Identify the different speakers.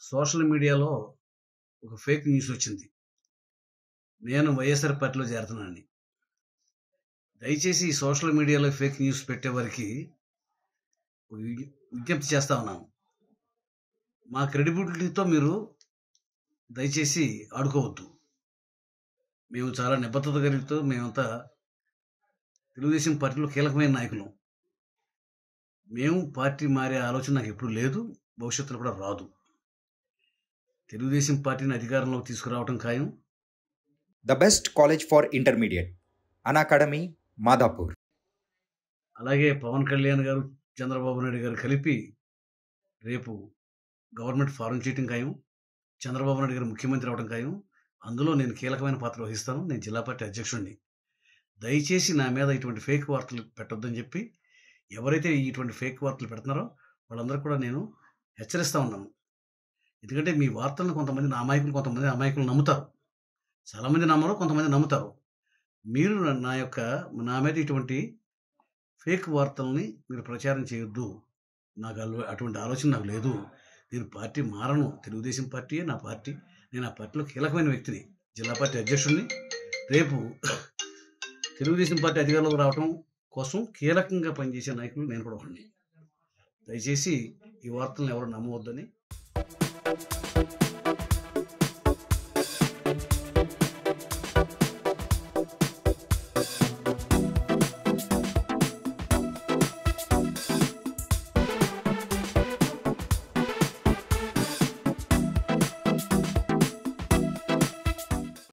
Speaker 1: Social మీడియాలో ఒక fake news వచ్చింది నేను వైఎస్ఆర్ పార్టీలో చేరుతున్నానని దయచేసి ఈ సోషల్ మీడియాలో ఫేక్ న్యూస్ పెట్టేవారికి ఒక విజ్ఞ- విజ్ఞప్తి చేస్తా ఉన్నాను మా క్రెడిబిలిటీతో మీరు దయచేసి ఆడుకోవద్దు మేము చాలా నిబద్ధత కలిగితో మేమంతా తెలుగుదేశం పార్టీలో కీలకమైన నాయకులు మేము పార్టీ మారే ఆలోచన నాకు ఎప్పుడు లేదు భవిష్యత్తులో కూడా రాదు తెలుగుదేశం పార్టీని అధికారంలోకి తీసుకురావడం ఖాయం
Speaker 2: The best college for intermediate. An Academy, Madhapur.
Speaker 1: అలాగే పవన్ కళ్యాణ్ గారు చంద్రబాబు నాయుడు గారు కలిపి రేపు గవర్నమెంట్ ఫారం చేయటం ఖాయం చంద్రబాబు నాయుడు గారు ముఖ్యమంత్రి అవడం ఖాయం అందులో నేను కీలకమైన పాత్ర వహిస్తాను నేను జిల్లా పార్టీ అధ్యక్షుడిని దయచేసి నా మీద ఇటువంటి ఫేక్ వార్తలు పెట్టొద్దని చెప్పి ఎవరైతే ఇటువంటి ఫేక్ వార్తలు పెడుతున్నారో వాళ్ళందరూ కూడా నేను హెచ్చరిస్తూ ఉన్నాను ఎందుకంటే మీ వార్తలను కొంతమంది నా అమాయకులు కొంతమంది అమాయకులు నమ్ముతారు చాలామంది నమ్మరు కొంతమంది నమ్ముతారు మీరు నా- నా యొక్క నా మీద ఇటువంటి ఫేక్ వార్తల్ని మీరు ప్రచారం చేయొద్దు నాకు అల- అటువంటి ఆలోచన నాకు లేదు నేను పార్టీ మారను తెలుగుదేశం పార్టీయే నా పార్టీ నేను ఆ పార్టీలో కీలకమైన వ్యక్తిని జిల్లా పార్టీ అధ్యక్షుడిని రేపు తెలుగుదేశం పార్టీ అధికారంలోకి రావడం కోసం కీలకంగా పనిచేసే నాయకులు నేను కూడా ఒకడిని దయచేసి ఈ వార్తలను ఎవరు నమ్మవద్దని